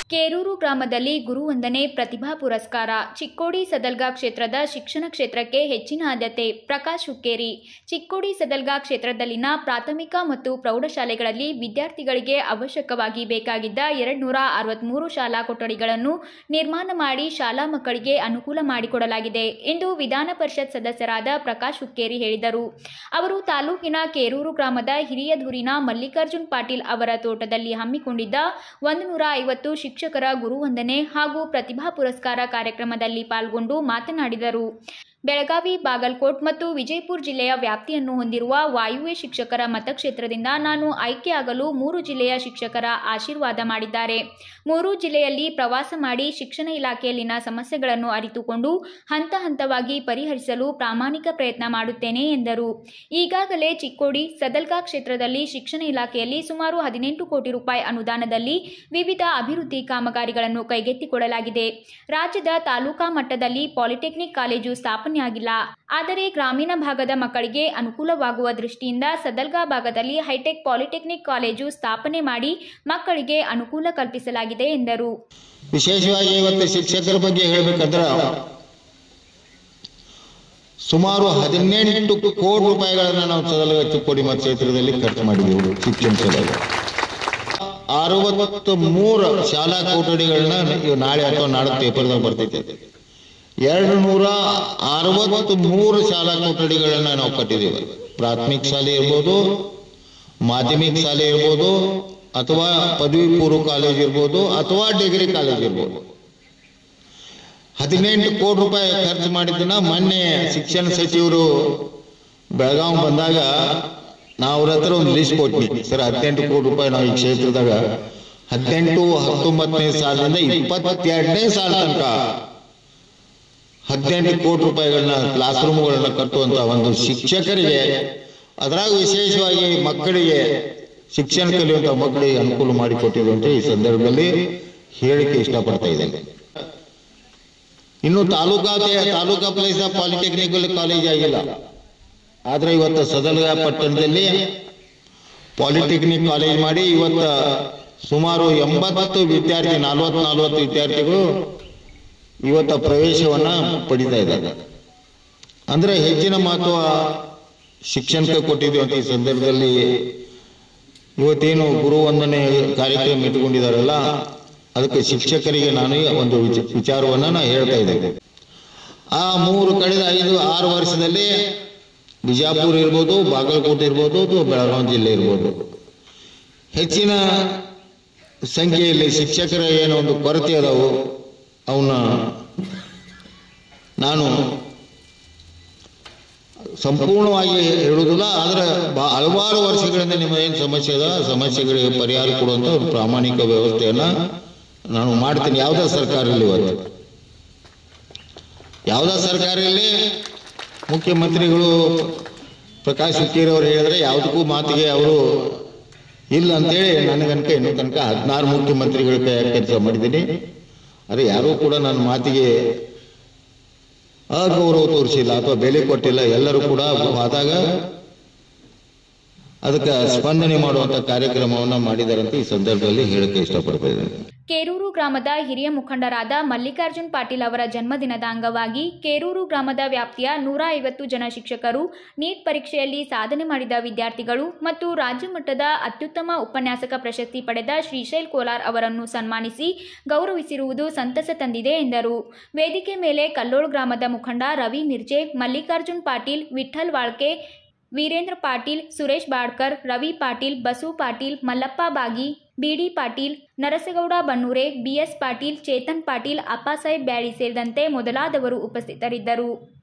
ಕೇರೂರು ಗ್ರಾಮದಲ್ಲಿ ಗುರುವಂದನೆ ಪ್ರತಿಭಾ ಪುರಸ್ಕಾರ ಚಿಕ್ಕೋಡಿ ಸದಲ್ಗಾ ಕ್ಷೇತ್ರದ ಶಿಕ್ಷಣ ಕ್ಷೇತ್ರಕ್ಕೆ ಹೆಚ್ಚಿನ ಆದ್ಯತೆ ಪ್ರಕಾಶ್ ಹುಕ್ಕೇರಿ ಚಿಕ್ಕೋಡಿ ಸದಲ್ಗಾ ಕ್ಷೇತ್ರದಲ್ಲಿನ ಪ್ರಾಥಮಿಕ ಮತ್ತು ಪ್ರೌಢಶಾಲೆಗಳಲ್ಲಿ ವಿದ್ಯಾರ್ಥಿಗಳಿಗೆ ಅವಶ್ಯಕವಾಗಿ ಬೇಕಾಗಿದ್ದ ಎರಡ್ನೂರ ಅರವತ್ಮೂರು ಶಾಲಾ ಕೊಠಡಿಗಳನ್ನು ನಿರ್ಮಾಣ ಮಾಡಿ ಶಾಲಾ ಮಕ್ಕಳಿಗೆ ಅನುಕೂಲ ಮಾಡಿಕೊಡಲಾಗಿದೆ ಎಂದು ವಿಧಾನ ಪರಿಷತ್ ಸದಸ್ಯರಾದ ಪ್ರಕಾಶ್ ಹುಕ್ಕೇರಿ ಹೇಳಿದರು ಅವರು ತಾಲೂಕಿನ ಕೇರೂರು ಗ್ರಾಮದ ಹಿರಿಯದೂರಿನ ಮಲ್ಲಿಕಾರ್ಜುನ್ ಪಾಟೀಲ್ ಅವರ ತೋಟದಲ್ಲಿ ಹಮ್ಮಿಕೊಂಡಿದ್ದ ಒಂದು ನೂರ ಐವತ್ತು ಶಿಕ್ಷಕರ ಗುರುವಂದನೆ ಹಾಗೂ ಪ್ರತಿಭಾ ಪುರಸ್ಕಾರ ಕಾರ್ಯಕ್ರಮದಲ್ಲಿ ಪಾಲ್ಗೊಂಡು ಮಾತನಾಡಿದರು ಬೆಳಗಾವಿ ಬಾಗಲಕೋಟ್ ಮತ್ತು ವಿಜಯಪುರ ಜಿಲ್ಲೆಯ ವ್ಯಾಪ್ತಿಯನ್ನು ಹೊಂದಿರುವ ವಾಯುವ್ಯ ಶಿಕ್ಷಕರ ಮತಕ್ಷೇತ್ರದಿಂದ ನಾನು ಆಯ್ಕೆಯಾಗಲು ಮೂರು ಜಿಲ್ಲೆಯ ಶಿಕ್ಷಕರ ಆಶೀರ್ವಾದ ಮಾಡಿದ್ದಾರೆ ಮೂರು ಜಿಲ್ಲೆಯಲ್ಲಿ ಪ್ರವಾಸ ಮಾಡಿ ಶಿಕ್ಷಣ ಇಲಾಖೆಯಲ್ಲಿನ ಸಮಸ್ಯೆಗಳನ್ನು ಅರಿತುಕೊಂಡು ಹಂತ ಹಂತವಾಗಿ ಪರಿಹರಿಸಲು ಪ್ರಾಮಾಣಿಕ ಪ್ರಯತ್ನ ಮಾಡುತ್ತೇನೆ ಎಂದರು ಈಗಾಗಲೇ ಚಿಕ್ಕೋಡಿ ಸದಲ್ಗಾ ಕ್ಷೇತ್ರದಲ್ಲಿ ಶಿಕ್ಷಣ ಇಲಾಖೆಯಲ್ಲಿ ಸುಮಾರು ಹದಿನೆಂಟು ಕೋಟಿ ರೂಪಾಯಿ ಅನುದಾನದಲ್ಲಿ ವಿವಿಧ ಅಭಿವೃದ್ಧಿ ಕಾಮಗಾರಿಗಳನ್ನು ಕೈಗೆತ್ತಿಕೊಳ್ಳಲಾಗಿದೆ ರಾಜ್ಯದ ತಾಲೂಕಾ ಮಟ್ಟದಲ್ಲಿ ಪಾಲಿಟೆಕ್ನಿಕ್ ಕಾಲೇಜು ಸ್ಥಾಪನೆಯಾಗಿಲ್ಲ ಆದರೆ ಗ್ರಾಮೀಣ ಭಾಗದ ಮಕ್ಕಳಿಗೆ ಅನುಕೂಲವಾಗುವ ದೃಷ್ಟಿಯಿಂದ ಸದಲ್ಗಾ ಭಾಗದಲ್ಲಿ ಹೈಟೆಕ್ ಪಾಲಿಟೆಕ್ನಿಕ್ ಕಾಲೇಜು ಸ್ಥಾಪನೆ ಮಾಡಿ ಮಕ್ಕಳಿಗೆ ಅನುಕೂಲ ಕಲ್ಪಿಸಲಾಗಿದೆ ಎಂದರು ವಿಶೇಷವಾಗಿ ಇವತ್ತು ಶಿಕ್ಷಕರ ಬಗ್ಗೆ ಹೇಳ್ಬೇಕಂದ್ರೆ ಸುಮಾರು ಹದಿನೆಂಟು ಕೋಟಿ ರೂಪಾಯಿಗಳನ್ನ ನಾವು ಸದಲ ಚಿಕ್ಕೋಡಿ ಮತ ಕ್ಷೇತ್ರದಲ್ಲಿ ಖರ್ಚು ಮಾಡಿದೆವು ಶಿಕ್ಷಣ ಸಲುವಾಗಿ ಅರವತ್ತು ಮೂರು ಶಾಲಾ ಕೊಠಡಿಗಳನ್ನ ಇವು ನಾಳೆ ಅಥವಾ ನಾಳೆ ಪೇಪರ್ದಾಗ ಬರ್ತೈತೆ ಎರಡು ನೂರ ಅರವತ್ತು ಮೂರು ಶಾಲಾ ಕೊಠಡಿಗಳನ್ನ ನಾವು ಕಟ್ಟಿದ್ದೇವೆ ಪ್ರಾಥಮಿಕ ಶಾಲೆ ಇರ್ಬೋದು ಮಾಧ್ಯಮಿಕ ಶಾಲೆ ಇರ್ಬೋದು ಅಥವಾ ಪದವಿ ಪೂರ್ವ ಕಾಲೇಜ್ ಇರ್ಬೋದು ಅಥವಾ ಡಿಗ್ರಿ ಕಾಲೇಜ್ ಇರ್ಬೋದು ಹದಿನೆಂಟು ಕೋಟಿ ರೂಪಾಯಿ ಖರ್ಚು ಮಾಡಿದ್ದನ್ನ ಮೊನ್ನೆ ಶಿಕ್ಷಣ ಸಚಿವರು ಬೆಳಗಾವ್ ಬಂದಾಗ ನಾವು ಅವ್ರ ಹತ್ರ ಒಂದು ಲಿಸ್ಟ್ ಕೊಟ್ವಿ ಸರ್ ಹದಿನೆಂಟು ಕೋಟಿ ರೂಪಾಯಿ ನಾವು ಈ ಕ್ಷೇತ್ರದಾಗ ಹದಿನೆಂಟು ಹತ್ತೊಂಬತ್ತನೇ ಸಾಲಿನಿಂದ ಇಪ್ಪತ್ತೆರಡನೇ ಸಾಲ ತನಕ ಹದಿನೆಂಟು ಕೋಟಿ ರೂಪಾಯಿಗಳನ್ನ ಕ್ಲಾಸ್ ರೂಮ್ಗಳನ್ನ ಕಟ್ಟುವಂತ ಒಂದು ಶಿಕ್ಷಕರಿಗೆ ಅದರಾಗ ವಿಶೇಷವಾಗಿ ಮಕ್ಕಳಿಗೆ ಶಿಕ್ಷಣ ಕಲಿಯುವಂತ ಮಕ್ಕಳಿಗೆ ಅನುಕೂಲ ಮಾಡಿಕೊಟ್ಟಿರುವಂತೆ ಈ ಸಂದರ್ಭದಲ್ಲಿ ಹೇಳಿಕೆ ಇಷ್ಟಪಡ್ತಾ ಇದ್ದೇನೆ ಇನ್ನು taluka taluka place polytechnic college ಆಗಿಲ್ಲ ಆದ್ರೆ ಇವತ್ತು ಸದಲಗ ಪಟ್ಟಣದಲ್ಲಿ ಪಾಲಿಟೆಕ್ನಿಕ್ ಕಾಲೇಜ್ ಮಾಡಿ ಇವತ್ತು ಸುಮಾರು ಎಂಬತ್ತು ವಿದ್ಯಾರ್ಥಿ ನಲ್ವತ್ ನಲ್ವತ್ತು ವಿದ್ಯಾರ್ಥಿಗಳು ಇವತ್ತು ಪ್ರವೇಶವನ್ನ ಪಡಿತಾ ಇದ್ದಾರೆ ಅಂದ್ರೆ ಹೆಚ್ಚಿನ ಮಹತ್ವ ಶಿಕ್ಷಣಕ್ಕೆ ಕೊಟ್ಟಿದ್ದೀವಿ ಅಂತ ಈ ಸಂದರ್ಭದಲ್ಲಿ ಇವತ್ತೇನು ಗುರು ವಂದನೆ ಕಾರ್ಯಕ್ರಮ ಇಟ್ಟುಕೊಂಡಿದ್ದಾರಲ್ಲ ಅದಕ್ಕೆ ಶಿಕ್ಷಕರಿಗೆ ನಾನು ಒಂದು ವಿಚ- ವಿಚಾರವನ್ನ ನಾನು ಹೇಳ್ತಾ ಇದ್ದೇನೆ ಆ ಮೂರು ಕಳೆದ ಐದು ಆರು ವರ್ಷದಲ್ಲಿ ಬಿಜಾಪುರ ಇರ್ಬೋದು ಬಾಗಲಕೋಟೆ ಇರ್ಬೋದು ಅಥವಾ ಬೆಳಗಾವಿ ಜಿಲ್ಲೆ ಇರ್ಬೋದು ಹೆಚ್ಚಿನ ಸಂಖ್ಯೆಯಲ್ಲಿ ಶಿಕ್ಷಕರ ಏನೋ ಒಂದು ಕೊರತೆ ಅದಾವು ಅವನ್ನ ನಾನು ಸಂಪೂರ್ಣವಾಗಿ ಹೇಳುವುದಿಲ್ಲ ಆದ್ರೆ ಬಾ- ಹಲವಾರು ವರ್ಷಗಳಿಂದ ನಿಮ್ಮ ಏನು ಸಮಸ್ಯೆ ಅದ ಆ ಸಮಸ್ಯೆಗಳಿಗೆ ಪರಿಹಾರ ಕೊಡುವಂತ ಒಂದು ಪ್ರಾಮಾಣಿಕ ವ್ಯವಸ್ಥೆಯನ್ನ ನಾನು ಮಾಡ್ತೀನಿ ಯಾವುದೇ ಸರ್ಕಾರ ಇರಲಿ ಇವತ್ತು ಯಾವುದೇ ಸರ್ಕಾರ ಇರಲಿ ಮುಖ್ಯಮಂತ್ರಿಗಳು ಪ್ರಕಾಶ್ ಹುಕ್ಕೇರಿ ಅವರು ಹೇಳಿದ್ರೆ ಯಾವುದಕ್ಕೂ ಮಾತಿಗೆ ಅವರು ಇಲ್ಲ ಅಂತೇಳಿ ನನಗನ್ಕ ಇನ್ನೂ ತನಕ ಹದಿನಾರು ಮುಖ್ಯಮಂತ್ರಿಗಳ ಕೈ ಕೆಲಸ ಮಾಡಿದ್ದೀನಿ ಆದರೆ ಯಾರೂ ಕೂಡ ನನ್ನ ಮಾತಿಗೆ ಅಗೌರವ ತೋರಿಸಿಲ್ಲ ಅಥವಾ ಬೆಲೆ ಕೊಟ್ಟಿಲ್ಲ ಎಲ್ಲರೂ ಕೂಡ ಆದಾಗ ಅದಕ್ಕೆ ಸ್ಪಂದನೆ ಮಾಡುವಂತ ಕಾರ್ಯಕ್ರಮವನ್ನ ಮಾಡಿದಾರಂತ ಈ ಸಂದರ್ಭದಲ್ಲಿ ಹೇಳಕ್ಕೆ ಇಷ್ಟಪಡ್ತಾ ಇದ್ದೇನೆ ಕೇರೂರು ಗ್ರಾಮದ ಹಿರಿಯ ಮುಖಂಡರಾದ ಮಲ್ಲಿಕಾರ್ಜುನ್ ಪಾಟೀಲ್ ಅವರ ಜನ್ಮದಿನದ ಅಂಗವಾಗಿ ಕೇರೂರು ಗ್ರಾಮದ ವ್ಯಾಪ್ತಿಯ ನೂರ ಐವತ್ತು ಜನ ಶಿಕ್ಷಕರು ನೀಟ್ ಪರೀಕ್ಷೆಯಲ್ಲಿ ಸಾಧನೆ ಮಾಡಿದ ವಿದ್ಯಾರ್ಥಿಗಳು ಮತ್ತು ರಾಜ್ಯ ಮಟ್ಟದ ಅತ್ಯುತ್ತಮ ಉಪನ್ಯಾಸಕ ಪ್ರಶಸ್ತಿ ಪಡೆದ ಶ್ರೀಶೈಲ್ ಕೋಲಾರ್ ಅವರನ್ನು ಸನ್ಮಾನಿಸಿ ಗೌರವಿಸಿರುವುದು ಸಂತಸ ತಂದಿದೆ ಎಂದರು ವೇದಿಕೆ ಮೇಲೆ ಕಲ್ಲೋಳ್ ಗ್ರಾಮದ ಮುಖಂಡ ರವಿ ಮಿರ್ಜೆ ಮಲ್ಲಿಕಾರ್ಜುನ್ ಪಾಟೀಲ್ ವಿಠಲ್ ವಾಳ್ಕೆ ವೀರೇಂದ್ರ ಪಾಟೀಲ್ ಸುರೇಶ್ ಬಾಡ್ಕರ್ ರವಿ ಪಾಟೀಲ್ ಬಸು ಪಾಟೀಲ್ ಮಲ್ಲಪ್ಪ ಬಾಗಿ ಬಿಡಿ ಪಾಟೀಲ್ ನರಸಗೌಡ ಬನ್ನೂರೆ ಬಿಎಸ್ ಪಾಟೀಲ್ ಚೇತನ್ ಪಾಟೀಲ್ ಅಪ್ಪಾಸಾಹೇಬ್ ಬ್ಯಾಡಿ ಸೇರಿದಂತೆ ಮೊದಲಾದವರು ಉಪಸ್ಥಿತರಿದ್ದರು